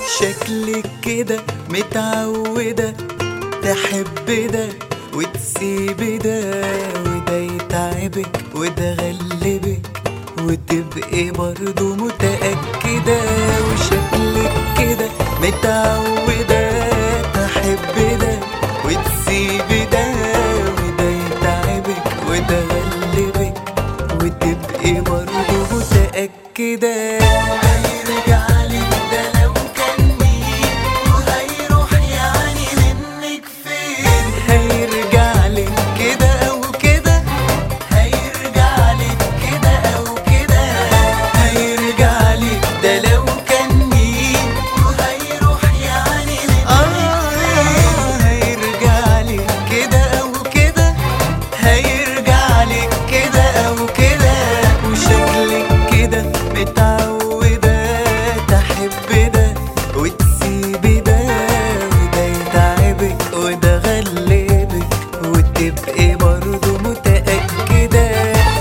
شكلك كده متعودة تحب ده وتسيب ده وده يتعبك وده غلبك وتبقي برضو متأكدة وشكلك كده متعودة تحب ده وتسيب ده وده يتعبك وده غلبك وتبقي برضو متأكدة هيرجع لك ده لو كان مين وهيروح يعني منك فين هيرجع لك كده أو كده هيرجع لك كده أو كده هيرجع لك ده لو كان مين وهيروح يعني منك فين هيرجع لك كده أو كده هيرجع لك كده أو كده وشكلك كده متعودة تحب ده وتسيب ده وده يتعبك وده غلبك وتبقي برضو متأكدة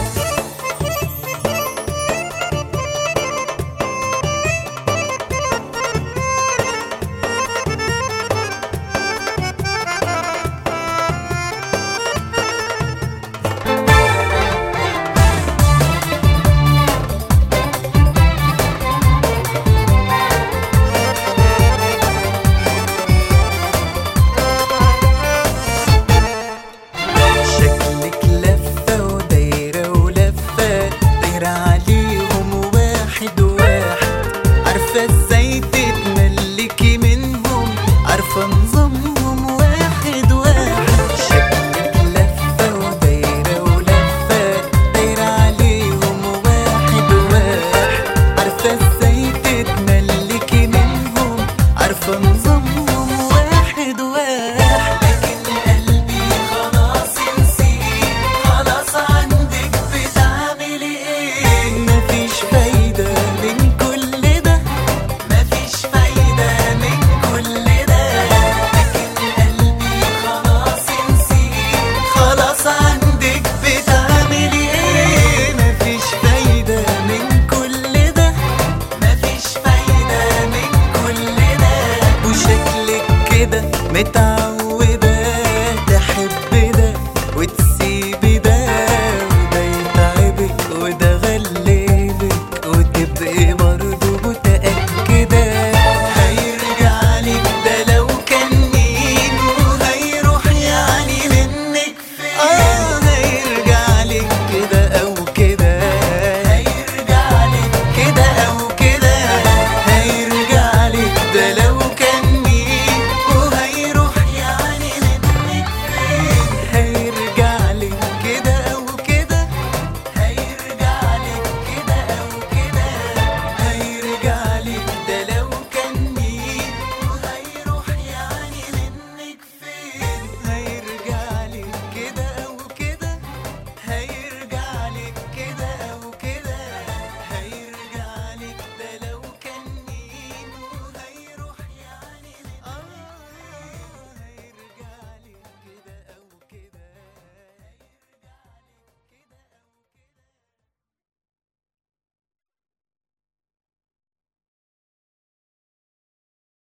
شكلك لفة ودايرة ولفة دايرة عليهم واحد واحد عارفة ازاي تتملكي منهم عارفة نظامهم واحد واحد شكلك لفة ودايرة ولفة دايرة عليهم واحد واحد عارفة ازاي تتملكي منهم عارفة نظامهم واحد واحد لكن قلبي خلاص نسيت خلاص عندك بتعملي ايه مفيش فايدة من كل ده مفيش فايدة من كل ده لكن قلبي خلاص نسيت خلاص عندك بتعملي ايه مفيش فايدة من كل ده مفيش فايدة من كل ده وشكلك كده متعودة